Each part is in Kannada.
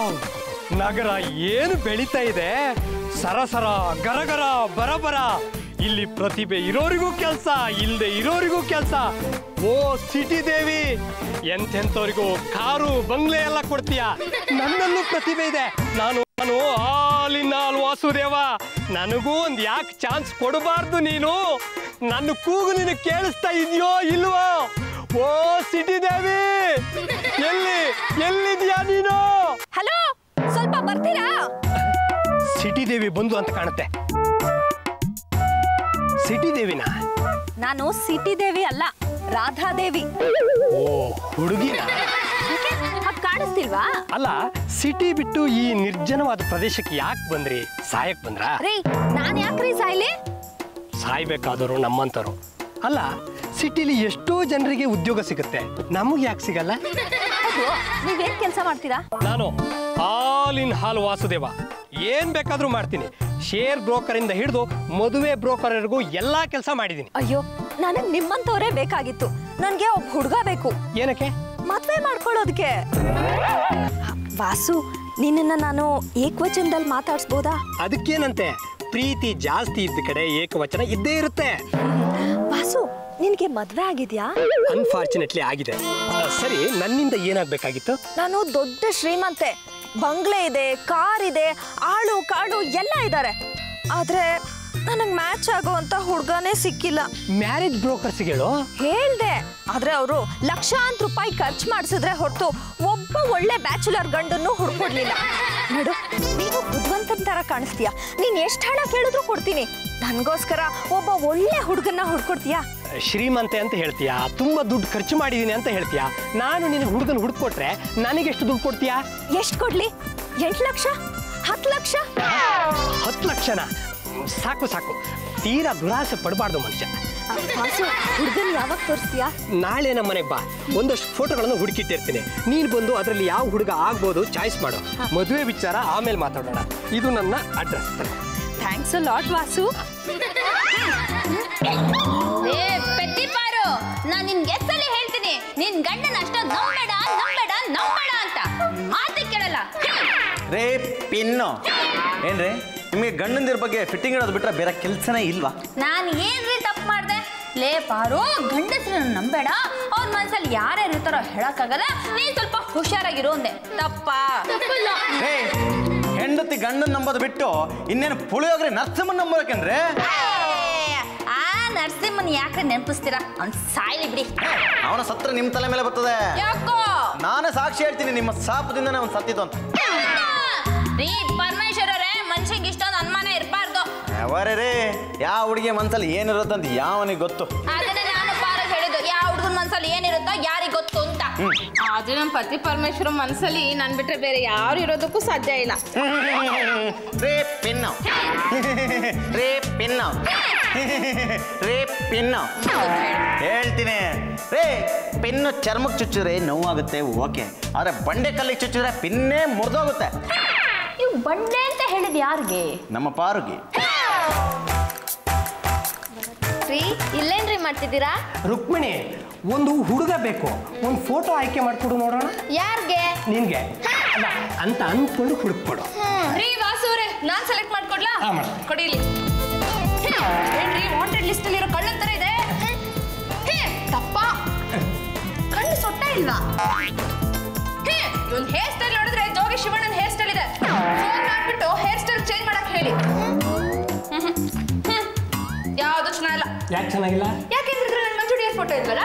ವಾವ್ ನಗರ ಏನು ಬೆಳೀತಾ ಇದೆ ಸರಸರ ಗರಗರ ಬರಬರ ಇಲ್ಲಿ ಪ್ರತಿಭೆ ಇರೋರಿಗೂ ಕೆಲಸ ಇಲ್ಲದೆ ಇರೋರಿಗೂ ಕೆಲಸ ಓ ಸಿಟಿ ದೇವಿ ಎಂತೆಂಥವ್ರಿಗೂ ಕಾರು ಬಂಗ್ಲೆ ಎಲ್ಲ ಕೊಡ್ತೀಯ ನನ್ನಲ್ಲೂ ಪ್ರತಿಭೆ ಇದೆ ನಾನು ನಾನು ಹಾಲಿನ ಹಾಲು ವಾಸುದೇವ ನನಗೂ ಒಂದು ಯಾಕೆ ಚಾನ್ಸ್ ಕೊಡಬಾರ್ದು ನೀನು ನನ್ನ ಕೂಗು ನಿನಗೆ ಕೇಳಿಸ್ತಾ ಇದೆಯೋ ಇಲ್ವೋ ಓ ಸಿಟಿ ದೇವಿ ಎಲ್ಲಿ ಎಲ್ಲಿದ್ಯಾ ನೀನು ಹಲೋ ಸ್ವಲ್ಪ ಬರ್ತೀರಾ ಸಿಟಿ ದೇವಿ ಬಂದು ಅಂತ ಕಾಣುತ್ತೆ ಸಿಟಿ ದೇವಿನ ನಾನು ಸಿಟಿ ದೇವಿ ಅಲ್ಲ ರಾಧಾದೇವಿ ಓ ಹುಡುಗಿನ ಅದ್ ಕಾಣಿಸ್ತಿಲ್ವಾ ಅಲ್ಲ ಸಿಟಿ ಬಿಟ್ಟು ಈ ನಿರ್ಜನವಾದ ಪ್ರದೇಶಕ್ಕೆ ಯಾಕೆ ಬಂದ್ರಿ ಸಾಯಕ್ ಬಂದ್ರಾ ರೀ ನಾನ್ ಯಾಕ್ರಿ ಸಾಯ್ಲಿ ಸಾಯ್ಬೇಕಾದವರು ನಮ್ಮಂತರು ಅಲ್ಲ ಸಿಟಿಲಿ ಎಷ್ಟೋ ಜನರಿಗೆ ಉದ್ಯೋಗ ಸಿಗುತ್ತೆ ನಮಗೆ ಯಾಕೆ ಸಿಗಲ್ಲ ಹೌದು ನೀವೇನ್ ಕೆಲಸ ಮಾಡ್ತೀರಾ ನಾನು ಹಾಲಿನ ಹಾಲು ವಾಸುದೇವ ಏನ್ ಬೇಕಾದ್ರೂ ಮಾಡ್ತೀನಿ ಶೇರ್ ಬ್ರೋಕರ್ ಇಂದ ಹಿಡಿದು ಮದುವೆ ಬ್ರೋಕರ್ವರೆಗೂ ಎಲ್ಲಾ ಕೆಲಸ ಮಾಡಿದ್ದೀನಿ ಅಯ್ಯೋ ನನಗ್ ನಿಮ್ಮಂತವ್ರೇ ಬೇಕಾಗಿತ್ತು ನನ್ಗೆ ಒಬ್ಬ ಹುಡುಗ ಬೇಕು ಏನಕ್ಕೆ ಮದ್ವೆ ಮಾಡ್ಕೊಳ್ಳೋದಕ್ಕೆ ವಾಸು ನಿನ್ನನ್ನ ನಾನು ಏಕವಚನದಲ್ಲಿ ಮಾತಾಡ್ಸ್ಬೋದಾ ಅದಕ್ಕೇನಂತೆ ಪ್ರೀತಿ ಜಾಸ್ತಿ ಇದ್ದ ಕಡೆ ಏಕವಚನ ಇದ್ದೇ ಇರುತ್ತೆ ವಾಸು ನಿನ್ಗೆ ಮದ್ವೆ ಆಗಿದ್ಯಾ ಅನ್ಫಾರ್ಚುನೇಟ್ಲಿ ಆಗಿದೆ ಆ, ಸರಿ ನನ್ನಿಂದ ಏನಾಗಬೇಕಾಗಿತ್ತು ನಾನು ದೊಡ್ಡ ಶ್ರೀಮಂತೆ ಬಂಗ್ಲೆ ಇದೆ ಕಾರ್ ಇದೆ ಆಳು ಕಾಳು ಎಲ್ಲ ಇದ್ದಾರೆ ಆದ್ರೆ ನನಗ್ ಮ್ಯಾಚ್ ಆಗುವಂತ ಹುಡ್ಗನೇ ಸಿಕ್ಕಿಲ್ಲ ಮ್ಯಾರೇಜ್ ಬ್ರೋಕರ್ಸ್ ಹೇಳು ಹೇಳ್ದೆ ಆದ್ರೆ ಅವರು ಲಕ್ಷಾಂತರ ರೂಪಾಯಿ ಖರ್ಚು ಮಾಡಿಸಿದ್ರೆ ಹೊರತು ಒಬ್ಬ ಒಳ್ಳೆ ಬ್ಯಾಚುಲರ್ ಗಂಡನ್ನು ಹುಡ್ಕೊಡ್ಲಿಲ್ಲ ನೋಡು ನೀನು ಬುದ್ಧಿವಂತನ ತರ ಕಾಣಿಸ್ತೀಯ ನೀನ್ ಎಷ್ಟು ಹಣ ಕೇಳಿದ್ರು ಕೊಡ್ತೀನಿ ನನ್ಗೋಸ್ಕರ ಒಬ್ಬ ಒಳ್ಳೆ ಹುಡುಗನ್ನ ಹುಡ್ಕೊಡ್ತೀಯಾ ಶ್ರೀಮಂತೆ ಅಂತ ಹೇಳ್ತೀಯಾ ತುಂಬಾ ದುಡ್ಡು ಖರ್ಚು ಮಾಡಿದೀನಿ ಅಂತ ಹೇಳ್ತೀಯಾ ನಾನು ನಿನಗೆ ಹುಡುಗನ ಹುಡ್ಕೊಟ್ರೆ ನನಗೆ ಎಷ್ಟು ದುಡ್ಡು ಕೊಡ್ತೀಯಾ ಎಷ್ಟು ಕೊಡ್ಲಿ ಎಂಟು ಲಕ್ಷ ಹತ್ತು ಲಕ್ಷ ಹತ್ತು ಲಕ್ಷನ ಸಾಕು ಸಾಕು ತೀರಾ ದುರಾಸೆ ಪಡಬಾರ್ದು ಮನುಷ್ಯ ವಾಸು ಹುಡುಗನ್ ಯಾವಾಗ ತೋರಿಸ್ತೀಯಾ ನಾಳೆ ನಮ್ಮ ಮನೆಗೆ ಬಾ ಒಂದಷ್ಟು ಫೋಟೋಗಳನ್ನು ಹುಡುಕಿಟ್ಟಿರ್ತೀನಿ ನೀನು ಬಂದು ಅದರಲ್ಲಿ ಯಾವ ಹುಡುಗ ಆಗ್ಬೋದು ಚಾಯ್ಸ್ ಮಾಡು ಮದುವೆ ವಿಚಾರ ಆಮೇಲೆ ಮಾತಾಡೋಣ ಇದು ನನ್ನ ಅಡ್ರೆಸ್ ಥ್ಯಾಂಕ್ಸ್ ಲಾಟ್ ವಾಸು ಏ ಪೆದ್ದಿ ಪಾರು ನಾನ್ ನಿನ್ಗೆ ಎಷ್ಟಲ್ಲಿ ಹೇಳ್ತೀನಿ ನಿನ್ ಗಂಡನ ಅಷ್ಟ ನಂಬೇಡ ನಂಬೇಡ ನಂಬೇಡ ಅಂತ ಮಾತೇ ಕೇಳಲ್ಲ ರೇ ಪಿನ್ನು ಏನ್ರಿ ನಿಮಗೆ ಗಂಡಂದಿರ ಬಗ್ಗೆ ಫಿಟ್ಟಿಂಗ್ ಇಡೋದು ಬಿಟ್ರೆ ಬೇರೆ ಕೆಲಸನೇ ಇಲ್ವಾ ನಾನ್ ಏನ್ರಿ ತಪ್ಪು ಮಾಡ್ದೆ ಲೇ ಪಾರು ಗಂಡಸ್ರನ್ನ ನಂಬೇಡ ಅವ್ರ ಮನ್ಸಲ್ಲಿ ಯಾರ್ಯಾರು ಇರ್ತಾರೋ ಹೇಳಕ್ಕಾಗಲ್ಲ ನೀನ್ ಸ್ವಲ್ಪ ಹುಷಾರಾಗಿರು ಅಂದೆ ತಪ್ಪಾ ತಪ್ಪಲ್ಲ ರೇ ಹೆಂಡತಿ ಗಂಡನ್ ನಂಬೋದು ಬಿಟ್ಟು ಇನ್ನೇನು ಪುಳಿಯೋಗ್ರೆ ನರಸಿಂಹನ್ ನಂಬೋಕೇನ್ರಿ ಆ ನರಸಿಂಹನ್ ಯಾಕ್ರೆ ನೆನಪಿಸ್ತೀರಾ ಅವ್ನ್ ಸಾಯ್ಲಿ ಬಿಡಿ ಅವನ ಸತ್ರ ನಿಮ್ಮ ತಲೆ ಮೇಲೆ ಬರ್ತದೆ ಯಾಕೋ ನಾನೇ ಸಾಕ್ಷಿ ಹೇಳ್ತೀನಿ ನಿಮ್ಮ ಶಾಪದಿಂದನೇ ಅವ್ನು ಸತ್ತಿದ್ದು ಅಂತ ರೀ ಪರಮೇಶ್ವರರೇ ಮನುಷ್ಯಂಗೆ ಇಷ್ಟೊಂದು ಅನುಮಾನ ಇರಬಾರ್ದು ಅವರೇ ರೇ ಯಾವ ಹುಡುಗಿ ಮನ್ಸಲ್ಲಿ ಏನಿರುತ್ತಂತ ಯಾವನಿಗೆ ಗೊತ್ತು ಅದನ್ನೇ ನಾನು ಪಾರ ಹೇಳಿದ್ದು ಯಾವ ಹುಡುಗನ ಮನ್ಸಲ್ಲಿ ಏನಿರುತ್ತೋ ಯಾರಿಗ್ ಗೊತ್ತು ಅಂತ ಆದ್ರೆ ನಮ್ಮ ಪತಿ ಪರಮೇಶ್ವರ ಮನಸ್ಸಲ್ಲಿ ನನ್ ಬಿಟ್ರೆ ಬೇರೆ ಯಾರು ಇರೋದಕ್ಕೂ ಸಾಧ್ಯ ಇಲ್ಲ ರೇ ಪಿನ್ನು ರೇ ಪಿನ್ನು ರೇ ಪಿನ್ನು ಹೇಳ್ತೀನಿ ರೇ ಪಿನ್ನು ಚರ್ಮಕ್ಕೆ ಚುಚ್ಚಿದ್ರೆ ನೋವಾಗುತ್ತೆ ಓಕೆ ಆದ್ರೆ ಬಂಡೆ ಕಲ್ಲಿಗೆ ಚುಚ್ಚಿದ್ರೆ ಪಿನ್ನೇ ಮುರಿದೋಗುತ್ತೆ ನೀವು ಬಂಡೆ ಅಂತ ಹೇಳಿದ್ ಯಾರಿಗೆ ನಮ್ಮ ಪಾರುಗಿ ರೀ ಇಲ್ಲೇನ್ರಿ ಮಾಡ್ತಿದ್ದೀರಾ ರುಕ್ಮಿಣಿ ಒಂದು ಹುಡುಗ ಬೇಕು ಒಂದು ಫೋಟೋ ಆಯ್ಕೆ ಮಾಡ್ಕೊಡು ನೋಡೋಣ ಯಾರ್ಗೆ ನಿನ್ಗೆ ಅಲ್ಲ ಅಂತ ಅಂದ್ಕೊಂಡು ಹುಡುಕ್ಕೊಡು ರೀ ವಾಸುವ್ರೆ ನಾನ್ ಸೆಲೆಕ್ಟ್ ಮಾಡ್ಕೊಡ್ಲಾ ಹಾ, ಮಾಡು. ಕೊಡಿಲಿ ಏನ್ರಿ ವಾಂಟೆಡ್ ಲಿಸ್ಟ್ ಅಲ್ಲಿ ಇರೋ ಕಣ್ಣನ್ ತರ ಇದೆ ಹೇ ತಪ್ಪ ಕಣ್ಣು ಸೊಟ್ಟ ಇಲ್ವಾ ಹೇ ಇವನ್ ಹೇರ್ ಸ್ಟೈಲ್ ನೋಡಿದ್ರೆ ಜೋಗಿ ಶಿವಣ್ಣನ ಹೇರ್ ಸ್ಟೈಲ್ ಇದೆ ಫೋನ್ ಮಾಡ್ಬಿಟ್ಟು ಹೇರ್ ಸ್ಟೈಲ್ ಚೇಂಜ್ ಮಾಡಕ್ ಹೇಳಿ ಯಾವ್ದು ಚೆನ್ನಾಗಿಲ್ಲ ಯಾಕೆ ಚೆನ್ನಾಗಿಲ್ಲ ಯಾಕೆಂದ್ರೆ ನನ್ನ ಮಂಜುಡಿ ಫೋಟೋ ಇಲ್ವಲ್ಲ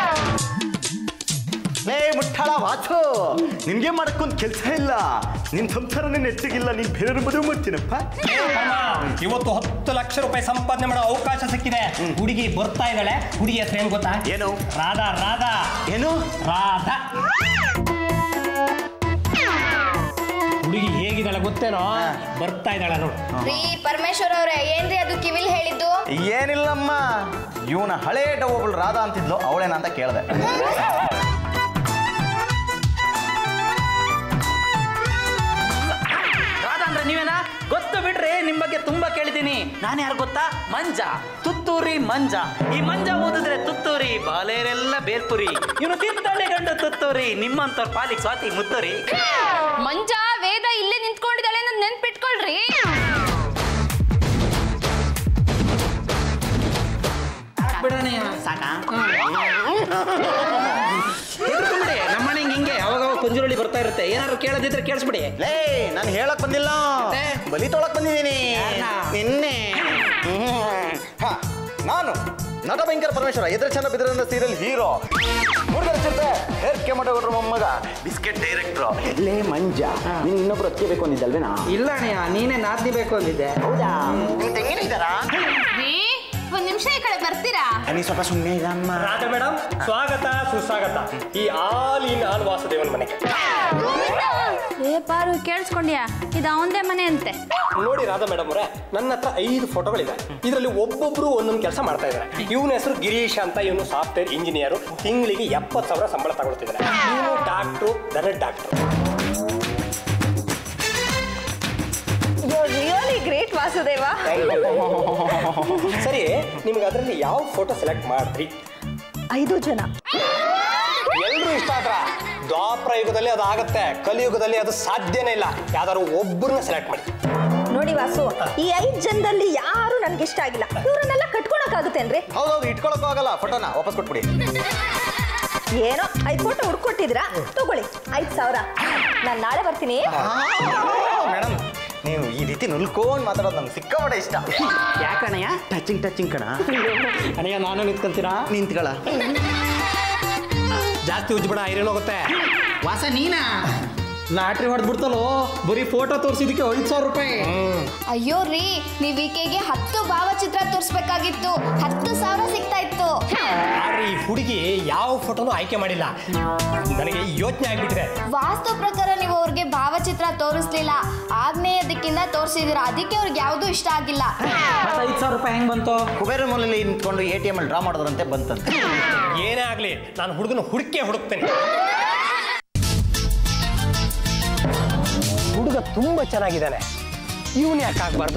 ಲೇ ಮುಟ್ಟಾಳ ವಾಚು ನಿನ್ಗೆ ಮಾಡಕ್ಕೊಂದು ಕೆಲಸ ಇಲ್ಲ ನಿನ್ ಸಂಸಾರನೇ ನೆಟ್ಟಿಗಿಲ್ಲ ನೀನ್ ಬೇರೆ ಮದುವೆ ಮಾಡ್ತೀನಪ್ಪ ಇವತ್ತು ಹತ್ತು ಲಕ್ಷ ರೂಪಾಯಿ ಸಂಪಾದನೆ ಮಾಡೋ ಅವಕಾಶ ಸಿಕ್ಕಿದೆ ಹುಡುಗಿ ಬರ್ತಾ ಇದ್ದಾಳೆ ಹುಡುಗಿ ಹೆಸರು ಏನ್ ಗೊತ್ತಾ ಏನು? ರಾಧಾ ರಾಧಾ ಏನು ರಾಧಾ ಹುಡುಗಿ ಹೇಗಿದ್ದಾಳೆ ಗೊತ್ತೇನೋ ಬರ್ತಾ ಇದ್ದಾಳೆ ನೋಡು ರೀ ಪರಮೇಶ್ವರ್ ಅವ್ರೆ ಏನ್ರಿ ಅದು ಕಿವಿಲ್ ಹೇಳಿದ್ದು ಏನಿಲ್ಲಮ್ಮ ಇವನ ಹಳೇ ಒಬ್ಬಳು ರಾಧಾ ಅಂತಿದ್ಲು ಅವಳೇನ ಅಂತ ಕೇಳಿದೆ ರಾಧಾ ಅಂದ್ರೆ ನೀವೇನಾ ಗೊತ್ತು ಬಿಡ್ರಿ ನಿಮ್ ಬಗ್ಗೆ ತುಂಬಾ ಕೇಳಿದ್ದೀನಿ ನಾನು ಯಾರು ಗೊತ್ತಾ ಮಂಜ ತುತ್ತೂರಿ ಮಂಜ ಈ ಮಂಜ ಓದಿದ್ರೆ ತುತ್ತೂರಿ ಬಾಲೇರೆಲ್ಲ ಬೇರ್ಪುರಿ ಇವನು ತಿತ್ತಳೆ ಗಂಡು ತುತ್ತೂರಿ ನಿಮ್ಮಂತವ್ರ ಪಾಲಿಗೆ ಸ್ವಾತಿ ಮುತ್ತೂರಿ ಮಂಜ ವೇದ ಇಲ್ಲೇ ನಿಂತ್ಕೊಂಡಿದ್ದಾಳೆ ಅಂತ ನೆನ್ಪಿಟ್ಕೊಳ್ರಿ ಬಿಡೋಣ ಸಾಕಾ ಹೆದರ್ಕೊಂಬಿಡಿ ನಮ್ಮನೆ ಹಿಂಗೆ ಅವಾಗ ಅವಾಗ ಕುಂಜುರುಳಿ ಬರ್ತಾ ಇರುತ್ತೆ ಏನಾದ್ರು ಕೇಳದಿದ್ರೆ ಕೇಳಿಸ್ಬಿಡಿ ಲೇ ನಾನು ಹೇಳಕ್ ಬಂದಿಲ್ಲ ಬಲಿ ತೊಳಕ್ ಬಂದಿದ್ದೀನಿ ಯಾರ್ನ? ನಿನ್ನೆ ಹ್ಮ್. ಹ, ನಾನು ನಟ ಭಯಂಕರ ಪರಮೇಶ್ವರ ಎದುರು ಚಂದ ಬಿದ್ರಂದ ಸೀರಿಯಲ್ ಹೀರೋ ಹುಡುಗರ ಜೊತೆ ಹೇರ್ ಕೆಮಟಗೌಡ್ರ ಮೊಮ್ಮಗ ಬಿಸ್ಕೆಟ್ ಡೈರೆಕ್ಟ್ರು ಲೇ ಮಂಜ ನೀನು ಇನ್ನೊಬ್ರು ಅದಕ್ಕೆ ಬೇಕು ಅಂದಿದ್ದಲ್ವೇನಾ ಇಲ್ಲ ಅಣ್ಣಯ್ಯ ನೀನೇ ನಾದ್ನಿ ಬೇಕು ಅಂದಿದ್ದೆ ಹೌದಾ ನಿಮ್ ತೆಂಗಿನ ಇದ್ದಾರಾ ರೀ ಒಂದ್ ನಿಮಿಷ ಈ ಕಡೆ ಬರ್ತೀರಾ ನೀ ಸ್ವಲ್ಪ ಸುಮ್ಮನೆ ಇದಮ್ಮ ರಾಧಾ ಮೇಡಮ್ ಸ್ವಾಗತ ಸುಸ್ವಾಗತ ಈ ಆಲ್ ಇನ್ ಆಲ್ ವಾಸುದೇವನ್ ಮನೆಗೆ ಏ ಪಾರು ಕೇಳಿಸ್ಕೊಂಡ್ಯಾ ಇದು ಅವಂದೇ ಮನೆ ಅಂತೆ ನೋಡಿ ರಾಧಾ ಮೇಡಮ್ ಅವರೇ ನನ್ನ ಹತ್ರ ಐದು ಫೋಟೋಗಳಿದೆ ಇದರಲ್ಲಿ ಒಬ್ಬೊಬ್ರು ಒಂದೊಂದು ಕೆಲಸ ಮಾಡ್ತಾ ಇದ್ದಾರೆ ಇವನ ಹೆಸರು ಗಿರೀಶ್ ಅಂತ ಇವನು ಸಾಫ್ಟ್ವೇರ್ ಇಂಜಿನಿಯರ್ ತಿಂಗಳಿಗೆ ಎಪ್ಪತ್ತು ಸಾವಿರ ಸಂಬಳ ತಗೊಳ್ತಿದ್ದಾರೆ ಇವನು ಡಾಕ್ಟ್ರು ದನ ಡಾಕ್ಟ್ರು ರಿಯಲಿ ಗ್ರೇಟ್ ವಾಸುದೇವ ಸರಿ ನಿಮ್ಗೆ ಅದರಲ್ಲಿ ಯಾವ ಫೋಟೋ ಸೆಲೆಕ್ಟ್ ಮಾಡ್ರಿ ಐದು ಜನ ಎಲ್ರು ಇಷ್ಟ ಆದ್ರ ದ್ವಾಪರ ಯುಗದಲ್ಲಿ ಅದು ಆಗತ್ತೆ ಕಲಿಯುಗದಲ್ಲಿ ಅದು ಸಾಧ್ಯನೇ ಇಲ್ಲ ಯಾವ್ದಾದ್ರು ಒಬ್ಬರನ್ನ ಸೆಲೆಕ್ಟ್ ಮಾಡಿ ನೋಡಿ ವಾಸು ಈ ಐದ್ ಜನದಲ್ಲಿ ಯಾರು ನನ್ಗೆ ಇಷ್ಟ ಆಗಿಲ್ಲ ಇವ್ರನ್ನೆಲ್ಲ ಕಟ್ಕೊಳಕ್ಕಾಗುತ್ತೇನ್ರಿ ಹೌದೌದು ಇಟ್ಕೊಳಕ್ಕೂ ಆಗಲ್ಲ ಫೋಟೋನ ವಾಪಸ್ ಕೊಟ್ಬಿಡಿ ಏನೋ ಐದ್ ಫೋಟೋ ಹುಡ್ಕೊಟ್ಟಿದ್ದೀರಾ ತಗೊಳ್ಳಿ ಐದ್ ಸಾವಿರ ನಾನ್ ನಾಳೆ ಬರ್ತೀನಿ ಮೇಡಮ್ ನೀವು ಈ ರೀತಿ ನುಲ್ಕೊಂಡ್ ಮಾತಾಡೋದು ನಮ್ಗೆ ಸಿಕ್ಕಾಪಟ್ಟೆ ಇಷ್ಟ ಯಾಕಣ್ಣಯ್ಯ ಟಚಿಂಗ್ ಟಚಿಂಗ್ ಕಣ ಅಣ್ಣಯ್ಯ ನಾನು ನಿಂತ್ಕೊಂತೀರಾ ನಿಂತ್ಗಳ ಜಾಸ್ತಿ ಉಜ್ಬಿಡ ಐರನ್ ಹೋಗುತ್ತೆ ವಾಸ ನೀನಾ ಲಾಟ್ರಿ ಹೊಡೆದ್ಬಿಡ್ತಲ್ಲೋ ಬರೀ ಫೋಟೋ ತೋರಿಸಿದಕ್ಕೆ ಐದು ಸಾವಿರ ರೂಪಾಯಿ ಅಯ್ಯೋ ರೀ ನೀವ್ ಈಕೆಗೆ ಹತ್ತು ಭಾವಚಿತ್ರ ತೋರಿಸ್ಬೇಕಾಗಿತ್ತು ಹತ್ತು ಸಾವಿರ ಸಿಗ್ತಾ ಇತ್ತು ಆದ್ರೆ ಈ ಹುಡುಗಿ ಯಾವ ಫೋಟೋನು ಆಯ್ಕೆ ಮಾಡಿಲ್ಲ ನನಗೆ ಯೋಚನೆ ಆಗ್ಬಿಟ್ಟಿದೆ ವಾಸ್ತು ಪ್ರಕಾರ ನೀವು ಅವ್ರಿಗೆ ಭಾವಚಿತ್ರ ತೋರಿಸ್ಲಿಲ್ಲ ಆಗ್ನೇಯ ದಿಕ್ಕಿಂದ ತೋರಿಸಿದೀರ ಅದಕ್ಕೆ ಅವ್ರಿಗೆ ಯಾವ್ದು ಇಷ್ಟ ಆಗಿಲ್ಲ ಮತ್ತೆ ಐದು ಸಾವಿರ ರೂಪಾಯಿ ಹೆಂಗ್ ಬಂತು ಕುಬೇರ ಮೂಲಲ್ಲಿ ನಿಂತ್ಕೊಂಡು ಎ ಟಿ ಎಮ್ ಅಲ್ಲಿ ಡ್ರಾ ಮಾಡೋದ್ರಂತೆ ಬಂತಂತೆ ಏನೇ ಆಗ್ಲಿ ನಾನು ಹುಡುಗನ ಹುಡುಕೆ ಹುಡುಕ್ತೇನೆ ಹುಡುಗ ತುಂಬಾ ಚೆನ್ನಾಗಿದ್ದಾನೆ ಇವನ್ ಯಾಕೆ ಆಗ್ಬಾರ್ದು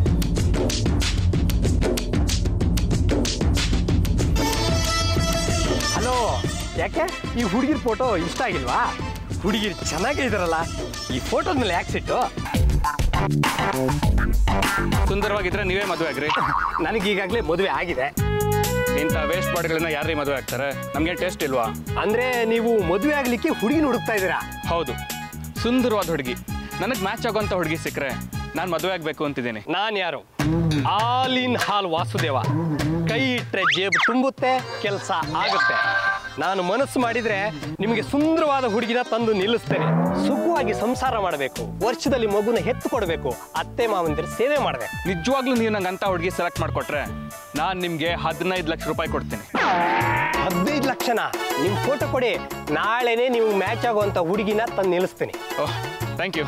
ಹಲೋ ಯಾಕೆ ಈ ಹುಡುಗಿರ್ ಫೋಟೋ ಇಷ್ಟ ಆಗಿಲ್ವಾ ಹುಡುಗಿರ್ ಚೆನ್ನಾಗೇ ಇದಾರಲ್ಲ ಈ ಫೋಟೋದ ಮೇಲೆ ಯಾಕೆ ಸಿಟ್ಟು ಸುಂದರವಾಗಿದ್ರೆ ನೀವೇ ಮದುವೆ ಆಗ್ರಿ ನನಗೀಗಾಗಲೇ ಮದುವೆ ಆಗಿದೆ ಇಂಥ ವೇಸ್ಟ್ ಬಾಡಿಗಳನ್ನ ಯಾರೇ ಮದುವೆ ಆಗ್ತಾರೆ ನಮಗೆ ಟೇಸ್ಟ್ ಇಲ್ವಾ ಅಂದ್ರೆ ನೀವು ಮದುವೆ ಆಗ್ಲಿಕ್ಕೆ ಹುಡುಗಿನ ಹುಡುಕ್ತಾ ಇದ್ದೀರಾ ಹೌದು ಸುಂದರವಾದ ಹುಡುಗಿ ನನಗೆ ಮ್ಯಾಚ್ ಆಗೋಂಥ ಹುಡುಗಿ ಸಿಕ್ಕರೆ ನಾನು ಮದುವೆ ಆಗಬೇಕು ಅಂತಿದ್ದೀನಿ ನಾನು ಯಾರು ಆಲ್ ಇನ್ ಹಾಲ್ ವಾಸುದೇವ ಕೈ ಇಟ್ಟರೆ ಜೇಬು ತುಂಬುತ್ತೆ ಕೆಲಸ ಆಗುತ್ತೆ ನಾನು ಮನಸ್ಸು ಮಾಡಿದ್ರೆ ನಿಮಗೆ ಸುಂದರವಾದ ಹುಡುಗಿನ ತಂದು ನಿಲ್ಲಿಸ್ತೇನೆ ಸುಖವಾಗಿ ಸಂಸಾರ ಮಾಡಬೇಕು ವರ್ಷದಲ್ಲಿ ಮಗುನ ಹೆತ್ತು ಕೊಡಬೇಕು ಅತ್ತೆ ಮಾವಂದಿರ ಸೇವೆ ಮಾಡಬೇಕು ನಿಜವಾಗ್ಲೂ ನೀವು ನಂಗೆ ಅಂಥ ಹುಡುಗಿ ಸೆಲೆಕ್ಟ್ ಮಾಡಿಕೊಟ್ರೆ ನಾನು ನಿಮಗೆ ಹದಿನೈದು ಲಕ್ಷ ರೂಪಾಯಿ ಕೊಡ್ತೀನಿ ಹದಿನೈದು ಲಕ್ಷನ ನಿಮ್ಮ ಫೋಟೋ ಕೊಡಿ ನಾಳೆನೇ ನೀವು ಮ್ಯಾಚ್ ಆಗುವಂಥ ಹುಡುಗಿನ ತಂದು ನಿಲ್ಲಿಸ್ತೀನಿ oh thank you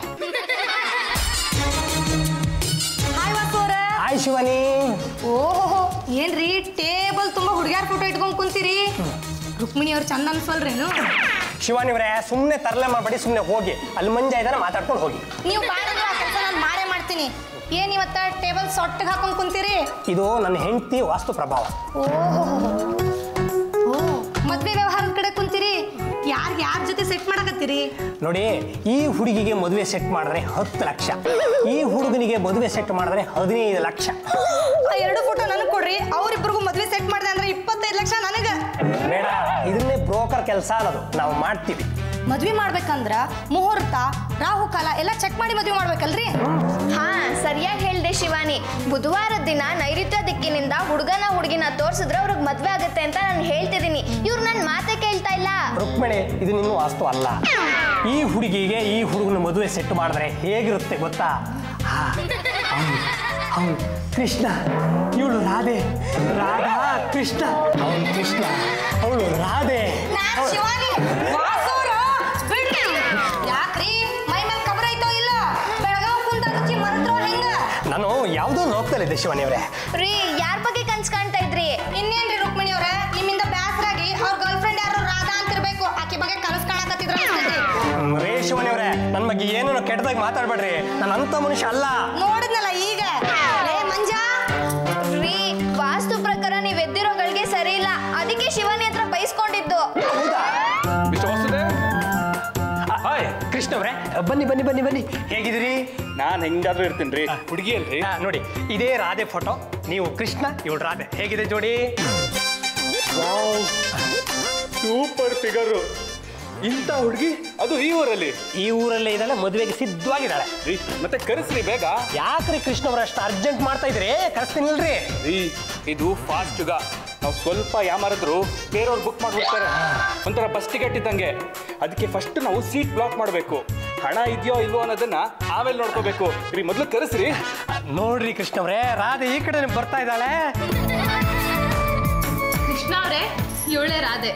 hi Vasu ಅವ್ರೆ ಹಾಯ್ ಶಿವಾನಿ ಓಹೋ ಏನ್ರಿ ಟೇಬಲ್ ತುಂಬಾ ಹುಡುಗ್ಯಾರ ಫೋಟೋ ಇಟ್ಕೊಂಡ್ ಕುಂತೀರಿ ರುಕ್ಮಿಣಿ ಅವ್ರು ಚಂದ ಅನ್ಸಲ್ರೇನು ಶಿವಾನಿ ಅವರೇ ಸುಮ್ಮನೆ ತರಲೆ ಮಾಡಬೇಡಿ ಸುಮ್ಮನೆ ಹೋಗಿ ಅಲ್ಲಿ ಮಂಜ ಇದ್ದಾನೆ ಮಾತಾಡ್ಕೊಂಡು ಹೋಗಿ ನೀವು ಬಾಡಿದ್ರೆ ಆ ಕೆಲಸ ನಾನು ಮಾಡೇ ಮಾಡ್ತೀನಿ ಏನ್ ಇವತ್ತ ಟೇಬಲ್ ಸೊಟ್ಟಿಗೆ ಹಾಕೊಂಡ್ ಕುಂತೀರಿ ಇದು ನನ್ನ ಹೆಂಡತಿ ವಾಸ್ತು ಪ್ರಭಾವ ಓಹೋ ಓ ಮದ್ವೆ ವ್ಯವಹಾರದ ಕಡೆ ಕುಂತೀರಿ ಯಾರ್ ಯಾರ ಜೊತೆ ಸೆಟ್ ಮಾಡಕತ್ತೀರಿ ನೋಡಿ ಈ ಹುಡುಗಿಗೆ ಮದುವೆ ಸೆಟ್ ಮಾಡಿದ್ರೆ ಹತ್ತು ಲಕ್ಷ ಈ ಹುಡುಗನಿಗೆ ಮದುವೆ ಸೆಟ್ ಮಾಡಿದ್ರೆ ಹದಿನೈದು ಲಕ್ಷ ಆ ಎರಡು ಫೋಟೋ ನನಗೆ ಕೊಡ್ರಿ ಅವ್ರಿಬ್ರಿಗೂ ಮದ್ವೆ ಸೆಟ್ ಮಾಡಿದೆ ಅಂದ್ರೆ ಇಪ್ಪತ್ತೈದು ಲಕ್ಷ ನನಗೆ ಬೇಡ ಇದನ್ನೇ ಬ್ರೋಕರ್ ಕೆಲಸ ಅನ್ನೋದು ನಾವು ಮಾಡ್ತೀವಿ ಮದ್ವೆ ಮಾಡ್ಬೇಕಂದ್ರ ಮುಹೂರ್ತ ರಾಹುಕಾಲ ಎಲ್ಲ ಚೆಕ್ ಮಾಡಿ ಮದ್ವೆ ಮಾಡ್ಬೇಕಲ್ರಿ ಹಾ ಸರಿಯಾಗಿ ಹೇಳ್ದೆ ಶಿವಾನಿ ಬುಧವಾರದ ದಿನ ನೈಋತ್ಯ ದಿಕ್ಕಿನಿಂದ ಹುಡುಗನ ಹುಡುಗಿನ ತೋರ್ಸಿದ್ರೆ ಅವ್ರಿಗೆ ಮದ್ವೆ ಆಗುತ್ತೆ ಅಂತ ನಾನು ಹೇಳ್ತಿದ್ದೀನಿ ಇವ್ರು ನನ್ನ ಮಾತೇ ಕೇಳ್ತಾ ಇಲ್ಲ ರುಕ್ಮಿಣಿ ಇದು ನಿನ್ನ ವಾಸ್ತು ಅಲ್ಲ ಈ ಹುಡುಗಿಗೆ ಈ ಹುಡುಗನ ಮದುವೆ ಸೆಟ್ ಮಾಡಿದ್ರೆ ಹೇಗಿರುತ್ತೆ ಗೊತ್ತಾ ಹಾ, ಅವ್ನು ಅವ್ನು ಕೃಷ್ಣ ಇವಳು ರಾಧೆ ರಾಧಾ ಕೃಷ್ಣ ಅವನು ಕೃಷ್ಣ ಅವಳು ರಾಧೆ ನಾನ್ ಶಿವಾನಿ ವಾಸೂರು ಬಿಡ್ರಿ ಯಾಕ್ರಿ ಮೈ ಮೇಲೆ ಕಬರ ಐತೋ ಇಲ್ಲ ಬೆಳಗಾವ್ ಕುಂತ ರುಚಿ ಮರತ್ರೋ ಹೆಂಗ ನಾನು ಯಾವುದೋ ಲೋಕದಲ್ಲಿದ್ದೆ ಶಿವಾನಿ ಅವರೇ ರೀ ಯಾರ ಬಗ್ಗೆ ಕನ್ಸ್ ಕಾಣ್ತಾ ಇದ್ರಿ ಇನ್ನೇನ್ರಿ ರುಕ್ಮಿಣಿ ಅವ್ರೆ ನಿಮ್ಮಿಂದ ಬ್ಯಾಸರಾಗಿ ಅವ್ರ ಗರ್ಲ್ ಫ್ರೆಂಡ್ ಯಾರು ರಾಧಾ ಅಂತಿರ್ಬೇಕು ಆಕಿ ಬಗ್ಗೆ ಕನಸು ಕಾಣಕತ್ತಿದ್ರ ಅನ್ಸ್ತೈತಿ. ರೇ ಶಿವಾನಿ ಅವರೇ ನನ್ನ ಬಗ್ಗೆ ಏನು ಕೆಟ್ಟದಾಗಿ ಮಾತಾಡ್ಬೇಡ್ರಿ ನಾನು ಅಂತ ಮನುಷ್ಯ ಅಲ್ಲ ನೋಡಿದ್ನಲ್ಲ ಈಗ ಲೇ ಮಂಜ ಕೃಷ್ಣ ಅವರೇ ಬನ್ನಿ ಬನ್ನಿ ಬನ್ನಿ ಬನ್ನಿ ಹೇಗಿದ್ದೀರಿ ನಾನು ಹೆಂಗಾದ್ರೂ ಇರ್ತೀನಿ ರೀ ಹುಡುಗಿ ಅಲ್ರಿ ಆ, ನೋಡಿ ಇದೇ ರಾಧೆ ಫೋಟೋ ನೀವು ಕೃಷ್ಣ ಇವಳು ರಾಧೆ ಹೇಗಿದೆ ಜೋಡಿ ಸೂಪರ್ ಫಿಗರು ಇಂಥ ಹುಡುಗಿ ಅದು ಈ ಊರಲ್ಲಿ ಈ ಊರಲ್ಲೇ ಇದ್ದಾಳೆ ಮದುವೆಗೆ ಸಿದ್ಧವಾಗಿದ್ದಾಳೆ ರೀ ಮತ್ತೆ ಕರೆಸ್ರಿ ಬೇಗ ಯಾಕ್ರಿ ಕೃಷ್ಣ ಅವ್ರ ಅಷ್ಟು ಅರ್ಜೆಂಟ್ ಮಾಡ್ತಾ ಇದ್ರಿ ಕರೆಸ್ತೀನಿಲ್ರಿ ರೀ ಇದು ಫಾಸ್ಟ್ ಯುಗ ನಾವು ಸ್ವಲ್ಪ ಯಾಮಾರಿದ್ರು ಬೇರೆಯವ್ರು ಬುಕ್ ಮಾಡ್ಬಿಡ್ತಾರೆ ಒಂಥರ ಬಸ್ ಟಿಕೆಟ್ ಇದ್ದಂಗೆ ಅದಕ್ಕೆ ಫಸ್ಟ್ ನಾವು ಸೀಟ್ ಬ್ಲಾಕ್ ಮಾಡಬೇಕು ಹಣ ಇದೆಯೋ ಇಲ್ವೋ ಅನ್ನೋದನ್ನ ಆಮೇಲೆ ನೋಡ್ಕೋಬೇಕು ರೀ ಮೊದಲು ಕರೆಸ್ರಿ ನೋಡ್ರಿ ಕೃಷ್ಣ ಅವರೇ ರಾಧೆ ಈ ಕಡೆ ಬರ್ತಾ ಇದ್ದಾಳೆ ಕೃಷ್ಣ ಅವರೇ ಇವಳೆ ರಾಧೆ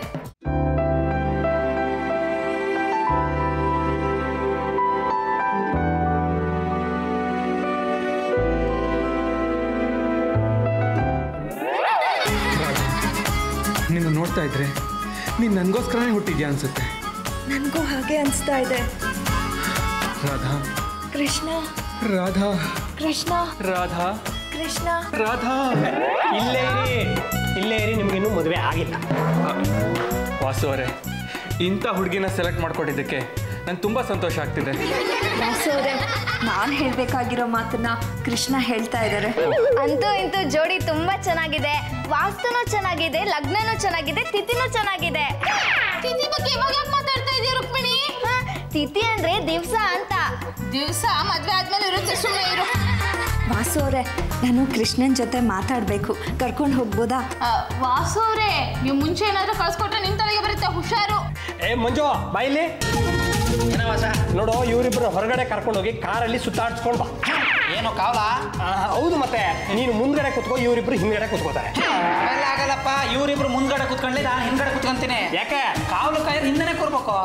ನಿನ್ನ ನೋಡ್ತಾ ಇದ್ರೆ ನೀನು ನನಗೋಸ್ಕರನೇ ಹುಟ್ಟಿದ್ಯಾ ಅನ್ಸುತ್ತೆ ನನಗೂ ಹಾಗೆ ಅನಿಸ್ತಾ ಇದೆ ರಾಧಾ ಕೃಷ್ಣ ರಾಧಾ ಕೃಷ್ಣ ರಾಧಾ ಕೃಷ್ಣ ರಾಧಾ ಇಲ್ಲೇ ಇರಿ ಇಲ್ಲೇ ಇರಿ ನಿಮ್ಗಿನ್ನೂ ಮದುವೆ ಆಗಿಲ್ಲ ವಾಸು ಅವರೇ ಇಂಥ ಹುಡುಗಿನ ಸೆಲೆಕ್ಟ್ ಮಾಡ್ಕೊಂಡಿದ್ದಕ್ಕೆ ನಂಗೆ ತುಂಬ ಸಂತೋಷ ಆಗ್ತಿದೆ ವಾಸವ್ರೆ ನಾನು ಹೇಳಬೇಕಾಗಿರೋ ಮಾತನ್ನ ಕೃಷ್ಣ ಹೇಳ್ತಾ ಇದ್ದಾರೆ ಅಂತೂ ಇಂತೂ ಜೋಡಿ ತುಂಬಾ ಚೆನ್ನಾಗಿದೆ ವಾಸ್ತುನೂ ಚೆನ್ನಾಗಿದೆ ಲಗ್ನನೂ ಚೆನ್ನಾಗಿದೆ ತಿಥಿನೂ ಚೆನ್ನಾಗಿದೆ ತಿಥಿ ಬಗ್ಗೆ ಇವಾಗ ಯಾಕೆ ಮಾತಾಡ್ತಾ ಇದೀಯ ರುಕ್ಮಿಣಿ ಹ, ತಿಥಿ ಅಂದ್ರೆ ದಿವ್ಸ ಅಂತ ದಿವಸ ಮದ್ವೆ ಆದ್ಮೇಲೆ ಇರುತ್ತೆ ಸುಮ್ಮನೆ ಇರು ವಾಸು ಅವರೇ ನಾನು ಕೃಷ್ಣನ್ ಜೊತೆ ಮಾತಾಡಬೇಕು ಕರ್ಕೊಂಡು ಹೋಗ್ಬೋದಾ ಆ, ವಾಸು ಅವರೇ ನೀವು ಮುಂಚೆ ಏನಾದ್ರೂ ಕಳ್ಸ್ಕೊಟ್ರೆ ನಿಮ್ ತಲೆಗೆ ಬರುತ್ತೆ ಹುಷಾರು ಏ ಮಂಜು ಬಾಯಿಲಿ ನೋಡು ಇವರಿಬ್ರು ಹೊರಗಡೆ ಕರ್ಕೊಂಡು ಹೋಗಿ ಕಾರಲ್ಲಿ ಸುತ್ತಾಡ್ಸ್ಕೊಂಡ್ ಬಾ ಏನು ಕಾವಲ ಆ, ಹೌದು ಮತ್ತೆ ನೀನು ಮುಂದ್ಗಡೆ ಕುತ್ಕೋ ಇವರಿಬ್ರು ಹಿಂದ್ಗಡೆ ಕುತ್ಕೋತಾರೆ ಅವೆಲ್ಲ ಆಗಲ್ಲಪ್ಪ ಇವರಿಬ್ರು ಮುಂದ್ಗಡೆ ಕುತ್ಕೊಂಡ್ಲಿ ನಾನು ಹಿಂದ್ಗಡೆ ಕುತ್ಕೊಂತೀನಿ ಯಾಕೆ ಕಾವಲು ಕಾಯರ್ ಹಿಂದೆನೆ ಕೂರ್ಬೇಕು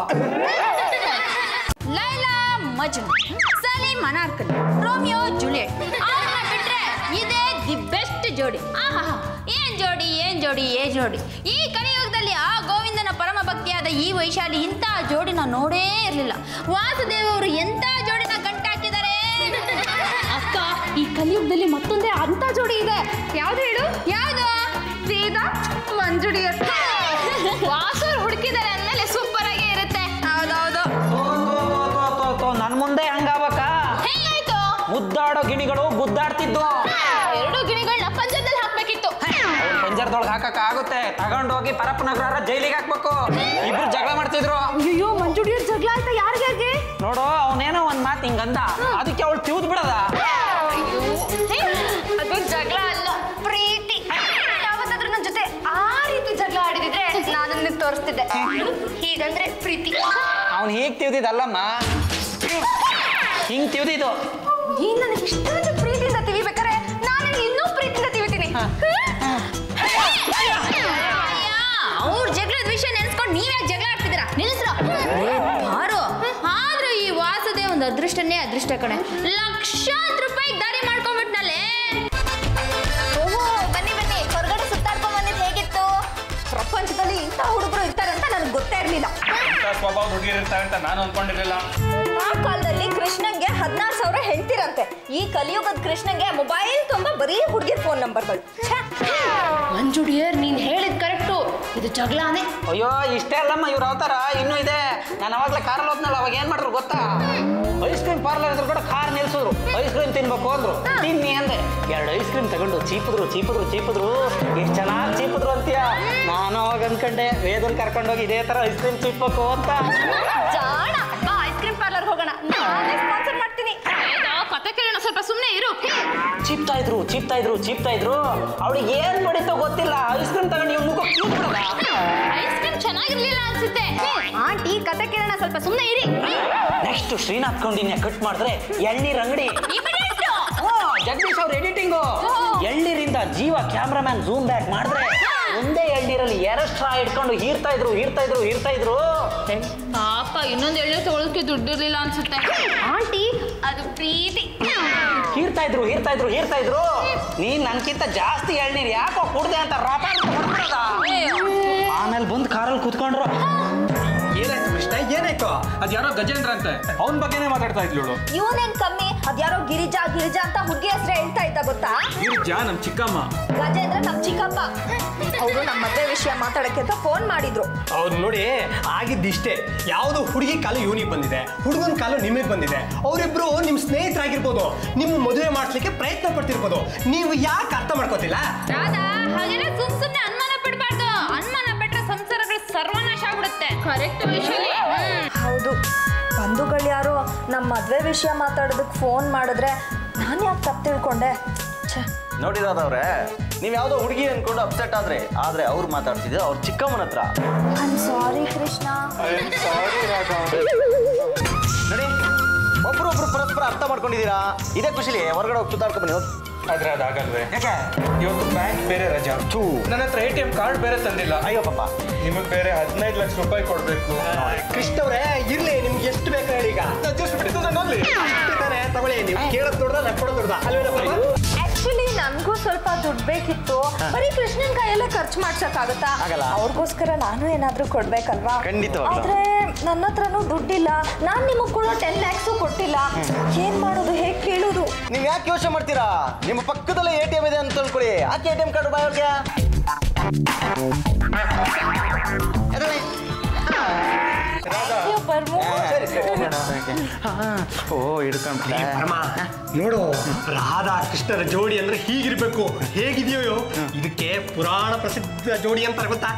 ಲೈಲಾ ಮಜ್ನು ಸಲೀಂ ಅನಾರ್ಕಲಿ ರೋಮಿಯೋ ಜೂಲಿಯಟ್ ಅವ್ರನ್ನ ಬಿಟ್ರೆ ಇದೇ ದಿ ಬೆಸ್ಟ್ ಜೋಡಿ ಆಹಾ ಏನ್ ಜೋಡಿ ಏನ್ ಜೋಡಿ ಏ ಜೋಡಿ ಈ ಕಲಿಯುಗದಲ್ಲಿ ಆ ಗೋವಿಂದನ ಪರಮ ಭಕ್ತಿಯಾದ ಈ ವೈಶಾಲಿ ಇಂಥ ಜೋಡಿನ ನೋಡೇ ಇರಲಿಲ್ಲ ವಾಸುದೇವ್ ಅವರು ಎಂಥ ಜೋಡಿನ ಗಂಟಾಕಿದ್ದಾರೆ ಅಕ್ಕ ಈ ಕಲಿಯುಗದಲ್ಲಿ ಮತ್ತೊಂದೇ ಅಂತ ಜೋಡಿ ಇದೆ ಯಾವ್ದು ಹೇಳು ಯಾವುದು ಸೀದಾ ಮಂಜುಡಿ ವಾಸು ಹುಡುಕಿದ್ದಾರೆ ಅಂದ್ಮೇಲೆ ಸೂಪರ್ ಆಗೇ ಇರುತ್ತೆ ಹೌದೌದು ನನ್ನ ಮುಂದೆ ಹಂಗಾವಕ್ಕ ಹೆಂಗಾಯ್ತು ಮುದ್ದಾಡೋ ಗಿಣಿಗಳು ಗುದ್ದಾಡ್ತಿದ್ದು ಎರಡು ಗಿಣಿಗಳನ್ನ ಪಂಜರದಲ್ಲಿ ಹಾಕ್ಬೇಕಿತ್ತು ಪಂಜರದೊಳಗೆ ಹಾಕಕ್ ಆಗುತ್ತೆ ತಗೊಂಡೋಗಿ ಪರಪ್ಪನಗರ ಜೈಲಿಗೆ ಹಾಕ್ಬೇಕು ಇಬ್ರು ಜಗಳ ಮಾಡ್ತಿದ್ರು ಅಯ್ಯೋ ಮಂಜುಡಿಯರ್ ಜಗಳ ಆಯ್ತಾ ಯಾರಿಗೆ ನೋಡು ಅವನೇನೋ ಒಂದ್ ಮಾತು ಹಿಂಗಂದ ಅದಕ್ಕೆ ಅವಳು ತಿವ್ದು ಬಿಡದ ಅದು ಜಗಳ ಅಲ್ಲ ಪ್ರೀತಿ ಯಾವತ್ತಾದ್ರೂ ನನ್ನ ಜೊತೆ ಆ ರೀತಿ ಜಗಳ ಆಡಿದಿದ್ರೆ ನಾನು ನಿನಗೆ ತೋರಿಸ್ತಿದ್ದೆ ಹೀಗಂದ್ರೆ ಪ್ರೀತಿ ಅವ್ನು ಹೀಗ್ ತಿವ್ದಿದ್ದಲ್ಲಮ್ಮ ಹಿಂಗ್ ತಿವ್ದಿದ್ದು ನೀನ್ ನನಗೆ ಇಷ್ಟೊಂದು ಪ್ರೀತಿಯಿಂದ ತಿವಿಬೇಕಾರೆ ನಾನು ನಿನ್ಗೆ ಇನ್ನೂ ಪ್ರೀತಿಯಿಂದ ತಿವಿತೀನಿ ಅವ್ರ ಜಗಳದ ವಿಷಯ ನೆನೆಸ್ಕೊಂಡು ನೀವ್ಯಾಕೆ ಜಗಳ ಆಡ್ತಿದ್ದೀರಾ ನಿಲ್ಲಿಸ್ರ ಬಾರು ಆದ್ರೂ ಈ ವಾಸುದೇವ್ ಒಂದು ಅದೃಷ್ಟನೇ ಅದೃಷ್ಟ ಕಣೆ ಲಕ್ಷಾಂತರ ರೂಪಾಯಿ ದಾರಿ ಮಾಡ್ಕೊಂಡ್ಬಿಟ್ನಲ್ಲೇ ಓಹೋ ಬನ್ನಿ ಬನ್ನಿ ಹೊರಗಡೆ ಸುತ್ತಾಡ್ಕೊಂಡ್ ಬಂದಿದ್ದು ಹೇಗಿತ್ತು ಪ್ರಪಂಚದಲ್ಲಿ ಇಂಥ ಹುಡುಗರು ಇರ್ತಾರೆ ಅಂತ ನನಗೆ ಗೊತ್ತೇ ಇರಲಿಲ್ಲ ಸ್ವಭಾವ ಹುಡುಗಿರು ಇರ್ತಾರೆ ಅಂತ ನಾನು ಅನ್ಕೊಂಡಿರಲಿಲ್ಲ ಆ ಕಾಲದಲ್ಲಿ ಕೃಷ್ಣಂಗೆ ಹದಿನಾರು ಸಾವಿರ ಹೆಂಡ್ತಿರಂತೆ ಈ ಕಲಿಯುಗದ ಕೃಷ್ಣಂಗೆ ಮೊಬೈಲ್ ತುಂಬ ಬರೀ ಹುಡುಗಿರ್ ಫೋನ್ ನಂಬರ್ಗಳು ಮಂಜುಡಿಯರ್ ನೀನ್ ಹೇಳಿದ್ ಕರೆಕ್ಟು ಇದು ಜಗಳಾನೇ ಅಯ್ಯೋ ಇಷ್ಟೇ ಅಲ್ಲಮ್ಮ ಇವ್ರ ಅವತಾರ ಇನ್ನೂ ಇದೆ ನಾನು ಅವಾಗಲೇ ಕಾರಲ್ಲಿ ಹೋದ್ನಲ್ಲ ಅವಾಗ ಏನ್ ಮಾಡಿದ್ರು ಗೊತ್ತಾ ಐಸ್ ಕ್ರೀಮ್ ಪಾರ್ಲರ್ ಇದ್ರು ಕೂಡ ಕಾರ್ ನಿಲ್ಸಿದ್ರು ಐಸ್ ಕ್ರೀಮ್ ತಿನ್ಬೇಕು ಅಂದ್ರು ತಿನ್ನಿ ಅಂದೆ ಎರಡು ಐಸ್ ಕ್ರೀಮ್ ತಗೊಂಡು ಚೀಪಿದ್ರು ಚೀಪಿದ್ರು ಚೀಪಿದ್ರು ಎಷ್ಟು ಚೆನ್ನಾಗಿ ಚೀಪಿದ್ರು ಅಂತೀಯ ನಾನು ಅವಾಗ ಅನ್ಕೊಂಡೆ ವೇದನ್ ಕರ್ಕೊಂಡೋಗಿ ಇದೇ ತರ ಐಸ್ ಕ್ರೀಮ್ ಚೀಪ್ಬೇಕು ಅಂತ ಜಾಣ ಬಾ ಐಸ್ ಕ್ರೀಮ್ ಪಾರ್ಲರ್ ಹೋಗೋಣ ನಾನೇ ಸ್ಪಾನ್ಸರ್ ಮಾಡ್ತೀನಿ ಏನೋ ಕತೆ ಕೇಳೋಣ ಸ್ವಲ್ಪ ಸುಮ್ಮನೆ ಇರು ಚೀಪ್ತಾ ಇದ್ರು ಚೀಪ್ತಾ ಇದ್ರು ಚೀಪ್ತಾ ಇದ್ರು ಅವಳಿಗೆ ಏನ್ ಬಡಿತೋ ಗೊತ್ತಿಲ್ಲ ಐಸ್ ಕ್ರೀಮ್ ತಗೊಂಡು ಇವ್ ಮುಖ ಐಸ್ ಕ್ರೀಮ್ ಚೆನ್ನಾಗಿರ್ಲಿಲ್ಲ ಅನ್ಸುತ್ತೆ ಆಂಟಿ ಕತೆ ಕೇಳೋಣ ಸ್ವಲ್ಪ ಸುಮ್ಮನೆ ಇರಿ ನೆಕ್ಸ್ಟ್ ಶ್ರೀನಾಥ್ ಕೊಂಡಿನ್ಯ ಕಟ್ ಮಾಡಿದ್ರೆ ಎಳ್ನೀರ್ ಅಂಗಡಿ ಹಾ, ಜಗದೀಶ್ ಅವ್ರ ಎಡಿಟಿಂಗು ಎಳ್ನೀರಿಂದ ಜೀವ ಕ್ಯಾಮ್ರಾಮ್ಯಾನ್ ಜೂಮ್ ಬ್ಯಾಕ್ ಮಾಡಿದ್ರೆ ಒಂದೇ ಎಳ್ನೀರಲ್ಲಿ ಎರಡು ಸ್ಟ್ರಾ ಇಟ್ಕೊಂಡು ಹೀರ್ತಾ ಇದ್ರು ಹೀರ್ತಾ ಇದ್ರು ಹೀರ್ತಾ ಇದ್ರು ಪಾಪ ಇನ್ನೊಂದು ಎಳ್ನೀರು ತಗೊಳಕ್ಕೆ ದುಡ್ಡಿರ್ಲಿಲ್ಲ ಅನ್ಸುತ್ತೆ ಆಂಟಿ ಅದು ಪ್ರೀತಿ ಹೀರ್ತಾ ಇದ್ರು ಹೀರ್ತಾ ಇದ್ರು ಹೀರ್ತಾ ಇದ್ರು ನೀನ್ ನನ್ಕಿಂತ ಜಾಸ್ತಿ ಎಳ್ನೀರ್ ಯಾಕೋ ಕುಡ್ದೆ ಅಂತ ರಾಪ ಆಮೇಲೆ ಬಂದು ಕಾರಲ್ಲಿ ಕೂತ್ಕೊಂಡ್ರು ಏನಾಯ್ತು ಕೃಷ್ಣ ಏನಾಯ್ತು ಏನಾಯ್ತು ಅದ್ ಯಾರೋ ಗಜೇಂದ್ರ ಅಂತೆ ಅವನ ಬಗ್ಗೆನೇ ಮಾತಾಡ್ತಾ ಇದ್ಲು ಇವನೇನ್ ಕಮ್ಮಿ ಅದ್ಯಾರೋ ಗಿರಿಜಾ ಗಿರಿಜಾ ಅಂತ ಹುಡುಗಿ ಹೆಸರು ಹೇಳ್ತಾ ಇದ್ದ ಗೊತ್ತಾ ಗಿರಿಜಾ ನಮ್ ಚಿಕ್ಕಮ್ಮ ಗಜೇಂದ್ರ ನಮ್ ಚಿಕ್ಕಪ್ಪ ಅವರು ನಮ್ಮ ಮದ್ವೆ ವಿಷಯ ಮಾತಾಡಕ್ಕೆ ಅಂತ ಫೋನ್ ಮಾಡಿದ್ರು ಅವ್ರು ನೋಡಿ ಆಗಿದ್ದಿಷ್ಟೇ ಯಾವುದು ಹುಡುಗಿ ಕಾಲು ಇವನಿಗೆ ಬಂದಿದೆ ಹುಡುಗನ ಕಾಲು ನಿಮಗೆ ಬಂದಿದೆ ಅವರಿಬ್ರು ನಿಮ್ಮ ಸ್ನೇಹಿತರಾಗಿರ್ಬೋದು ನಿಮ್ಮ ಮದುವೆ ಮಾಡಿಸ್ಲಿಕ್ಕೆ ಪ್ರಯತ್ನ ಪಡ್ತಿರ್ಬೋದು ನೀವು ಯಾಕೆ ಅರ್ಥ ಮಾಡ್ಕೋತಿಲ್ಲ ರಾಧಾ ಹಾಗೆಲ್ಲ ಸುಮ್ ಸುಮ್ನೆ ಅನುಮಾನ ಪಡ್ಬಾರ್ದು ಅನುಮಾನ ಪಟ್ರೆ ಸಂಸಾರಗಳು ಸರ್ವನಾಶ ಆಗ್ಬಿಡುತ್ತೆ ಕರೆಕ್ಟ್ ವೈಶಾಲಿ ಹೌದು ಬಂಧುಗಳು ಯಾರು ನಮ್ಮ ಮದ್ವೆ ವಿಷಯ ಮಾತಾಡೋದಕ್ಕೆ ಫೋನ್ ಮಾಡಿದ್ರೆ ನಾನು ಯಾಕೆ ತಪ್ಪು ತಿಳ್ಕೊಂಡೆ ಛೆ ನೋಡಿರೋದವ್ರೆ ನೀವು ಯಾವುದೋ ಹುಡುಗಿ ಅನ್ಕೊಂಡು ಅಪ್ಸೆಟ್ ಆದ್ರೆ ಆದ್ರೆ ಅವ್ರು ಮಾತಾಡ್ತಿದ್ರು ಅವ್ರ ಚಿಕ್ಕಮ್ಮನ ಹತ್ರ ಐ ಸಾರಿ ಕೃಷ್ಣ ನೋಡಿ ಒಬ್ರೊಬ್ರು ಪರಸ್ಪರ ಅರ್ಥ ಮಾಡ್ಕೊಂಡಿದ್ದೀರಾ ಇದೇ ಖುಷಿಲಿ ಹೊರಗಡೆ ಹೋಗಿ ಸುತ್ತಾಡ್ಕೊಂಡು ಬನ್ನಿ ಹೋಗಿ ಆದ್ರೆ ಅದಾಗಲ್ವೇ ಯಾಕೆ ಇವತ್ತು ಬ್ಯಾಂಕ್ ಬೇರೆ ರಜಾ ಥೂ. ನನ್ನ ಹತ್ರ ಎ ಟಿ ಎಂ ಕಾರ್ಡ್ ಬೇರೆ ತಂದಿಲ್ಲ ಅಯ್ಯೋ ಪಾಪ ನಿಮಗ್ ಬೇರೆ ಹದಿನೈದು ಲಕ್ಷ ರೂಪಾಯಿ ಕೊಡ್ಬೇಕು ಕೃಷ್ಣವ್ರೆ ಇರ್ಲಿ ನಿಮ್ಗೆ ಎಷ್ಟು ಬೇಕು ಹೇಳಿ ಈಗ ಅಷ್ಟೇ ತಾನೇ ತಗೊಳ್ಳಿ ನೀವು ಕೇಳೋದ್ ದೊಡ್ಡದ ಲೆಕ್ಕೊಡೋದು ದೊಡ್ಡದ ಅಲ್ವೇನಪ್ಪ ಆಕ್ಚುಲಿ ನನ್ಗೂ ಸ್ವಲ್ಪ ದುಡ್ಡು ಬೇಕಿತ್ತು ಬರೀ ಕೃಷ್ಣನ್ ಕೈಯಲ್ಲೇ ಖರ್ಚು ಮಾಡ್ಸಕ್ಕಾಗತ್ತಾ ಆಗಲ್ಲ. ಅವ್ರಿಗೋಸ್ಕರ ನಾನು ಏನಾದ್ರೂ ಕೊಡ್ಬೇಕಲ್ವಾ ಖಂಡಿತವಾಗ್ಲೂ. ಆದ್ರೆ ನನ್ನ ಹತ್ರನೂ ದುಡ್ಡಿಲ್ಲ ನಾನ್ ನಿಮಗ್ ಕೊಡೋ ಟೆನ್ ಲ್ಯಾಕ್ಸು ಕೊಟ್ಟಿಲ್ಲ ಏನ್ ಮಾಡೋದು ಹೇಗ್ ಕೇಳೋದು ನೀವು ಯಾಕೆ ಯೋಚನೆ ಮಾಡ್ತೀರಾ ನಿಮ್ಮ ಪಕ್ಕದಲ್ಲೇ ಎ ಟಿ ಎಂ ಇದೆ ಅಂತ ತಿಳ್ಕೊಳ್ಳಿ ಆಕೆ ಎ ಟಿ ಎಂ ಕಾರ್ಡ್ ಬಾಯ್ ಅಯ್ಯೋ, ಬರ್ಮು. ಓ ಹಿಡ್ಕೊಂಡ್ಬಿಟ್ಟೆ. ಪರಮ ನೋಡು ರಾಧಾ ಕೃಷ್ಣರ ಜೋಡಿ ಅಂದ್ರೆ ಹೀಗಿರ್ಬೇಕು ಹೇಗಿದೆಯೋ ಇದಕ್ಕೆ ಪುರಾಣ ಪ್ರಸಿದ್ಧ ಜೋಡಿ ಅಂತಾರೆ ಗೊತ್ತಾ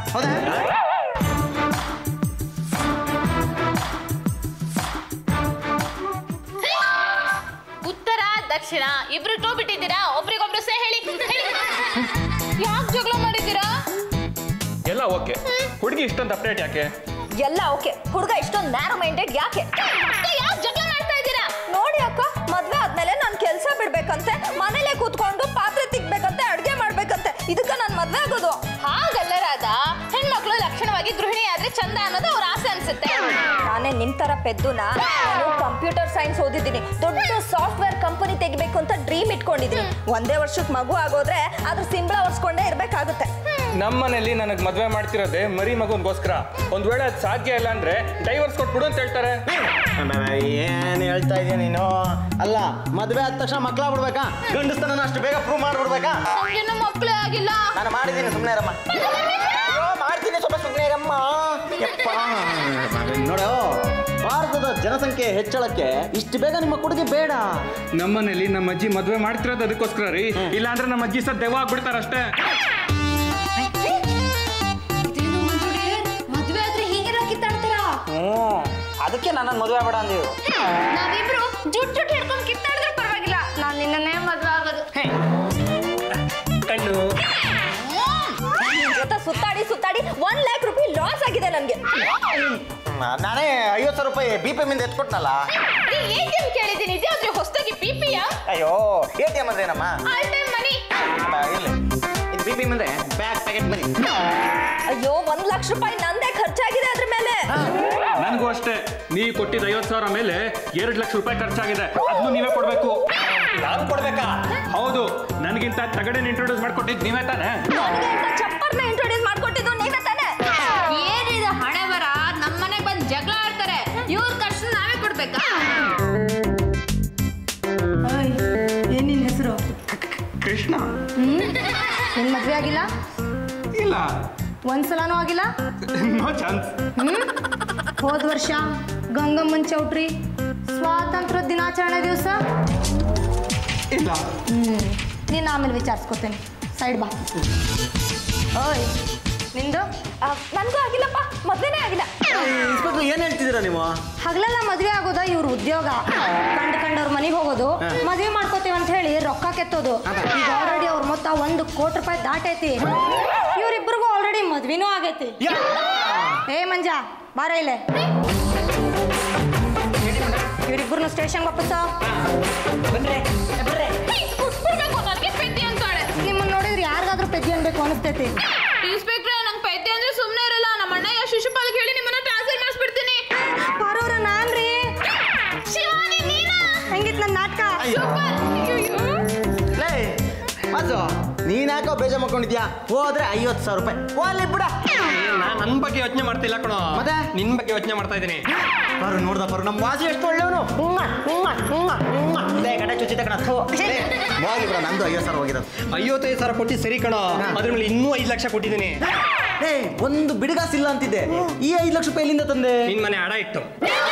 ಉತ್ತರ ದಕ್ಷಿಣ ಇಬ್ರು ಟೂ ಬಿಟ್ಟಿದ್ದೀರಾ ಒಬ್ರಿಗೊಬ್ರು ಸೇ ಹೇಳಿ ಯಾಕೆ ಜಗಳ ಮಾಡಿದ್ದೀರಾ ಎಲ್ಲ ಓಕೆ ಹುಡುಗಿ ಇಷ್ಟೊಂದು ಅಪ್ಡೇಟ್ ಯಾಕೆ ಎಲ್ಲ ಓಕೆ ಹುಡುಗ ಇಷ್ಟೊಂದು ನ್ಯಾರೋ ಮೈಂಡೆಡ್ ಯಾಕೆ ಯಾಕೆ ಜಗಳ ಮಾಡ್ತಾ ಇದ್ದೀರಾ ನೋಡಿ ಅಕ್ಕ ಮದ್ವೆ ಆದ್ಮೇಲೆ ನಾನ್ ಕೆಲ್ಸ ಬಿಡ್ಬೇಕಂತೆ ಮನೇಲೆ ಕೂತ್ಕೊಂಡು ಪಾತ್ರೆ ತಿಕ್ಬೇಕಂತೆ ಅಡ್ಗೆ ಮಾಡ್ಬೇಕಂತೆ ಇದಕ್ಕ ನಾನ್ ಮದ್ವೆ ಆಗೋದು ಹಾಗಲ್ಲ ರಾಧಾ ಹೆಣ್ಮಕ್ಳು ಲಕ್ಷಣವಾಗಿ ಗೃಹಿಣಿ ಆದ್ರೆ ಚಂದ ಅನ್ನೋದು ಅವ್ರ ಆಸೆ ಅನ್ಸುತ್ತೆ ನಾನೇ ನಿಮ್ ತರ ಪೆದ್ದುನ ನಾನು ಕಂಪ್ಯೂಟರ್ ಸೈನ್ಸ್ ಓದಿದ್ದೀನಿ ದೊಡ್ಡ ಸಾಫ್ಟ್ವೇರ್ ಕಂಪನಿ ತೆಗಿಬೇಕು ಅಂತ ಡ್ರೀಮ್ ಇಟ್ಕೊಂಡಿದ್ದೀನಿ ಒಂದೇ ವರ್ಷಕ್ಕೆ ಮಗು ಆಗೋದ್ರೆ ಅದ್ರ ಸಿಂಬಳ ಒರ್ಸ್ಕೊಂಡೇ ಇರ್ಬೇಕಾಗುತ್ತೆ ನಮ್ಮ ಮನೇಲಿ ನನಗೆ ಮದುವೆ ಮಾಡ್ತಿರೋದೇ ಮರಿ ಮಗುನ್ಗೋಸ್ಕರ ಒಂದ್ ವೇಳೆ ಅದು ಸಾಧ್ಯ ಇಲ್ಲ ಅಂದ್ರೆ ಡೈವರ್ಸ್ ಕೊಟ್ಬಿಡು ಅಂತ ಹೇಳ್ತಾರೆ ಏನ್ ಹೇಳ್ತಾ ಇದೀಯ ನೀನು ಅಲ್ಲ ಮದ್ವೆ ಆದ ತಕ್ಷಣ ಮಕ್ಳ ಬಿಡ್ಬೇಕಾ ಗಂಡಸ್ತನ ಅಷ್ಟು ಬೇಗ ಪ್ರೂವ್ ಮಾಡ್ಬಿಡ್ಬೇಕಾ ನಮ್ಗಿನ್ನೂ ಮಕ್ಳೇ ಆಗಿಲ್ಲ ನಾನು ಮಾಡಿದ್ದೀನಿ ಸುಮ್ಮನೆ ರಮ್ಮ ಅಯ್ಯೋ ಮಾಡ್ತೀನಿ ಸ್ವಲ್ಪ ಸುಮ್ಮನೆ ರಮ್ಮ ಯಪ್ಪ ನೋಡು ಭಾರತದ ಜನಸಂಖ್ಯೆ ಹೆಚ್ಚಳಕ್ಕೆ ಇಷ್ಟು ಬೇಗ ನಿಮ್ಮ ಕೊಡುಗೆ ಬೇಡ ನಮ್ಮನೇಲಿ ನಮ್ಮ ಅಜ್ಜಿ ಮದುವೆ ಮಾಡ್ತಿರೋದು ಅದಕ್ಕೋಸ್ಕರ ರೀ ಇಲ್ಲ ಅಂದ್ರೆ ನಮ್ಮ ಅಜ್ಜಿ ಸರ್ ದೆವ್ವ ಆಗ್ಬಿಡ್ತಾರ ಅಷ್ಟೇ ಇದೇನು ಮಂಜುಳಿ ಮದ್ವೆ ಆದ್ರೆ ಹೀಗೆಲ್ಲ ಕಿತ್ತಾಡ್ತೀರಾ ಹ್ಞೂ ಅದಕ್ಕೆ ನನ್ನನ್ನು ಮದುವೆ ಬೇಡ ಅಂದಿದ್ರು ನಾವಿಬ್ರು ಜುಟ್ ಜುಟ್ ಹಿಡ್ಕೊಂಡು ಕಿತ್ತಾಡಿದ್ರೆ ಪರವಾಗಿಲ್ಲ ನಾನು ನಿನ್ನನ್ನೇ ಮದ್ವೆ ಆಗೋದು ಕಣ್ಣು ನಿನ್ ಜೊತೆ ಸುತ್ತಾಡಿ ಸುತ್ತಾಡಿ ಒನ್ ಲ್ಯಾಕ್ ರುಪಿ ಲಾಸ್ ಆಗಿದೆ ನನ್ಗೆ ನಾನೇ ಐವತ್ತು ಸಾವಿರ ರೂಪಾಯಿ ಬಿ ಪಿ ಎಮ್ಮಿಂದ ಎತ್ಕೊಟ್ನಲ್ಲ ಎಟಿಎಂ ಕೇಳಿದ್ದೀನಿ ಇದ್ಯಾವ್ದ್ರಿ ಹೊಸದಾಗಿ ಪಿ ಪಿ ಅಯ್ಯೋ ಎ ಟಿ ಎಮ್ ಅಂದ್ರೇನಮ್ಮ ಆಲ್ ಟೈಮ್ ಮನಿ ಬಾ, ಇರ್ಲಿ ಇದು ಬಿ ಪಿ ಎಮ್ ಅಂದ್ರೆ ಬ್ಯಾಗ್ ಪ್ಯಾಕೆಟ್ ಮನಿ ಅಯ್ಯೋ ಒಂದ್ ಲಕ್ಷ ರೂಪಾಯಿ ನಂದೇ ಖರ್ಚಾಗಿದೆ ಅದ್ರ ಮೇಲೆ ನನಗೂ ಅಷ್ಟೇ ನೀವು ಕೊಟ್ಟಿದ್ದ ಐವತ್ತು ಸಾವಿರ ಮೇಲೆ ಎರಡು ಲಕ್ಷ ರೂಪಾಯಿ ಖರ್ಚಾಗಿದೆ ಅದನ್ನು ನೀವೇ ಕೊಡ್ಬೇಕು ನಾನು ಕೊಡ್ಬೇಕಾ ಹೌದು ನನಗಿಂತ ತಗಡೆನ ಇಂಟ್ರೊಡ್ಯೂಸ್ ಮಾಡ್ಕೊಟ್ಟಿದ್ದು ನೀವೇ ತಾನೇ ನನಗೆ ಇಂಥ ಚಪ್ಪರ್ನ ಇಂಟ್ರೊಡ್ಯೂಸ್ ಮಾಡ್ಕೊಟ್ಟಿದ್ದು ನೀವೇ ತಾನೆ ಏನಿದೆ ಹಣೆ ಬರ ನಮ್ಮ ಮನೆಗೆ ಬಂದು ಜಗಳ ಆಡ್ತಾರೆ ಇವ್ರ ಕಷ್ಟ ನಾವೇ ಕೊಡ್ಬೇಕಾ ಏನ್ ನಿನ್ ಹೆಸರು ಕೃಷ್ಣ ನಿನ್ ಮದ್ವೆ ಆಗಿಲ್ಲ ಇಲ್ಲ ಒಂದ್ಸಲನೂ ಆಗಿಲ್ಲ ನೋ ಚಾನ್ಸ್ ಹೋದ ವರ್ಷ ಗಂಗಮ್ಮನ್ ಚೌಟ್ರಿ ಸ್ವಾತಂತ್ರ್ಯ ದಿನಾಚರಣೆ ದಿವಸ ಇಲ್ಲ ನೀನು ಆಮೇಲೆ ವಿಚಾರಿಸ್ಕೊತೇನೆ ಸೈಡ್ ಬಾ ಓಯ್ ನಿಂದು ಆ, ನನ್ಗೂ ಆಗಿಲ್ಲಪ್ಪ ಮದ್ವೆನೇ ಆಗಿಲ್ಲ ಇನ್ಸ್ಪೆಕ್ಟರ್ ಏನ್ ಹೇಳ್ತಿದ್ದೀರಾ ನೀವು ಹಗಲೆಲ್ಲ ಮದ್ವೆ ಆಗೋದ ಇವ್ರ ಉದ್ಯೋಗ ಕಂಡು ಕಂಡವ್ರ ಮನೆಗೆ ಹೋಗೋದು ಮದ್ವೆ ಮಾಡ್ಕೋತೀವಿ ಅಂತ ಹೇಳಿ ರೊಕ್ಕ ಕೆತ್ತೋದು ಈಗ ಆಲ್ರೆಡಿ ಅವ್ರ ಮೊತ್ತ ಒಂದು ಕೋಟಿ ರೂಪಾಯಿ ದಾಟೈತಿ ಇವ್ರಿಬ್ರಿಗೂ ಆಲ್ರೆಡಿ ಮದ್ವಿನೂ ಆಗೈತಿ ಏ ಮಂಜ ಬಾರ ಇಲ್ಲೇ ಇವ್ರಿಬ್ರು ಸ್ಟೇಷನ್ ವಾಪಸ್ಸ ಕುಟ್ಬಿಡ್ಬೇಕು ನನಗೆ ಪೆದ್ದಿ ಅಂತಾಳೆ ನಿಮ್ಮನ್ನ ನೋಡಿದ್ರೆ ಯಾರಿಗಾದ್ರೂ ಪೆದ್ದಿ ಅನ್ಬೇಕು ಅನಿಸ್ತೈತಿ ಇನ್ಸ್ಪೆಕ್ಟ್ರೆ ನಂಗೆ ಪೆದ್ದಿ ಅಂದ್ರೆ ಸುಮ್ಮನೆ ಇರಲ್ಲ ನಮ್ಮ ಅಣ್ಣಯ್ಯ ಶಿಶುಪಾಲ್ಗೆ ಹೇಳಿ ನಿಮ್ಮನ್ನ ಟ್ರಾನ್ಸ್ಫರ್ ಮಾಡಿಸ್ಬಿಡ್ತೀನಿ ಬರೋರ ನಾನ್ರಿ ಶಿವಾನಿ ನೀನಾ ಹೆಂಗಿತ್ ನನ್ನ ನಾಟಕ ಲೇ ಮಾಸು ನೀನ್ ಯಾಕೋ ಬೇಜ ಮಾಡ್ಕೊಂಡಿದ್ಯಾ ಹೋದ್ರೆ ಐವತ್ತು ಸಾವಿರ ರೂಪಾಯಿ ಹೋಗ್ಲಿ ಬಿಡ ನಾನ್ ನನ್ ಬಗ್ಗೆ ಯೋಚನೆ ಮಾಡ್ತಿಲ್ಲ ಕಣೋ ಮತ್ತೆ? ನಿನ್ ಬಗ್ಗೆ ಯೋಚನೆ ಮಾಡ್ತಾ ಇದ್ದೀನಿ ಪರು ನೋಡ್ದ ಪರು ನಮ್ಮ ವಾಸಿ ಎಷ್ಟು ಒಳ್ಳೆಯವನು ಗಡೆ ಚುಚ್ಚಿದ ಕಣ ಹೋಗ್ಲಿ ಬಿಡ ನಂದು ಐವತ್ತು ಸಾವಿರ ಹೋಗಿರೋದು ಐವತ್ತೈದು ಸಾವಿರ ಕೊಟ್ಟು ಸರಿ ಕಣೋ ಅದ್ರ ಮೇಲೆ ಇನ್ನೂ ಐದು ಲಕ್ಷ ಕೊಟ್ಟಿದ್ದೀನಿ ಏ ಒಂದು ಬಿಡುಗಾಸಿಲ್ಲ ಅಂತಿದ್ದೆ ಈ ಐದು ಲಕ್ಷ ರೂಪಾಯಿ ಎಲ್ಲಿಂದ ತಂದೆ ನಿನ್ ಮನೆ ಅಡ ಇಟ್ಟು